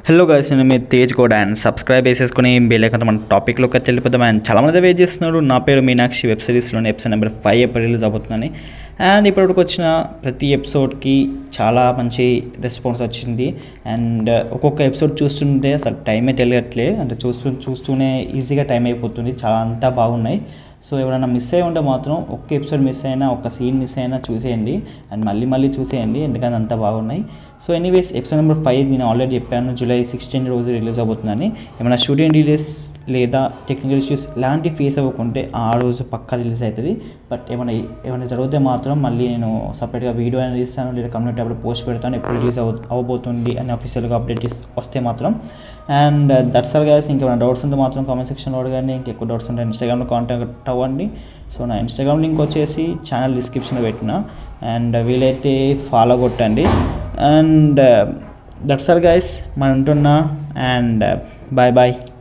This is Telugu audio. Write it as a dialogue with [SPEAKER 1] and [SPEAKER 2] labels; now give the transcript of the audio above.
[SPEAKER 1] హలో గైస్ నేను మీ తేజ్ కూడా అండ్ సబ్స్క్రైబ్ చేసేసుకుని బెల్ ఐకాన్ మన టాపిక్లోకి వచ్చి వెళ్ళిపోతాం అండ్ చాలామంది వెయిట్ చేస్తున్నారు నా పేరు మీనాక్షి వెబ్ సిరీస్లోని ఎపిసోడ్ నెంబర్ ఫైవ్ ఎప్పుడు రిలీజ్ అవుతుందని అండ్ ఇప్పటివరకు వచ్చిన ప్రతి ఎపిసోడ్కి చాలా మంచి రెస్పాన్స్ వచ్చింది అండ్ ఒక్కొక్క ఎపిసోడ్ చూస్తుంటే అసలు టైమే తెలియట్లే అంటే చూస్తూ చూస్తూనే ఈజీగా టైం అయిపోతుంది చాలా అంతా బాగున్నాయి సో ఎవరైనా మిస్ అయి ఉంటే మాత్రం ఒక్క ఎపిసోడ్ మిస్ అయినా ఒక సీన్ మిస్ అయినా చూసేయండి అండ్ మళ్ళీ మళ్ళీ చూసేయండి ఎందుకంటే అంతా బాగున్నాయి so anyways episode number five నేను ఆల్రెడీ చెప్పాను జూలై సిక్స్టీన్ రోజు రిలీజ్ అవుతుందని ఏమైనా షూటింగ్ డిలేస్ లేదా టెక్నికల్ ఇష్యూస్ ఇలాంటి ఫేస్ అవ్వకుంటే ఆ రోజు పక్కా రిలీజ్ అవుతుంది బట్ ఏమైనా ఏమైనా జరిగితే మాత్రం మళ్ళీ నేను సపరేట్గా వీడియో అనేది ఇస్తాను లేదా కమ్యూనిటీ అప్పుడు పోస్ట్ పెడతాను ఎప్పుడు రిలీజ్ అవ అవ్వబోతుంది అని అఫీషియల్గా అప్డేట్ వస్తే మాత్రం అండ్ దట్స్ ఆల్ గైస్ ఇంకేమైనా డౌట్స్ ఉంటే మాత్రం కామెంట్ సెక్షన్లో అడగండి ఇంకెక్కువ డౌట్స్ ఉంటే ఇన్స్టాగ్రామ్లో కాంటాక్ట్ అవ్వండి సో నా ఇన్స్టాగ్రామ్ లింక్ వచ్చేసి ఛానల్ డిస్క్రిప్షన్లో పెట్టిన అండ్ వీలైతే ఫాలో కొట్టండి అండ్ దట్స్ ఆల్ గైస్ మనం ఉంటున్నా అండ్ బాయ్ బాయ్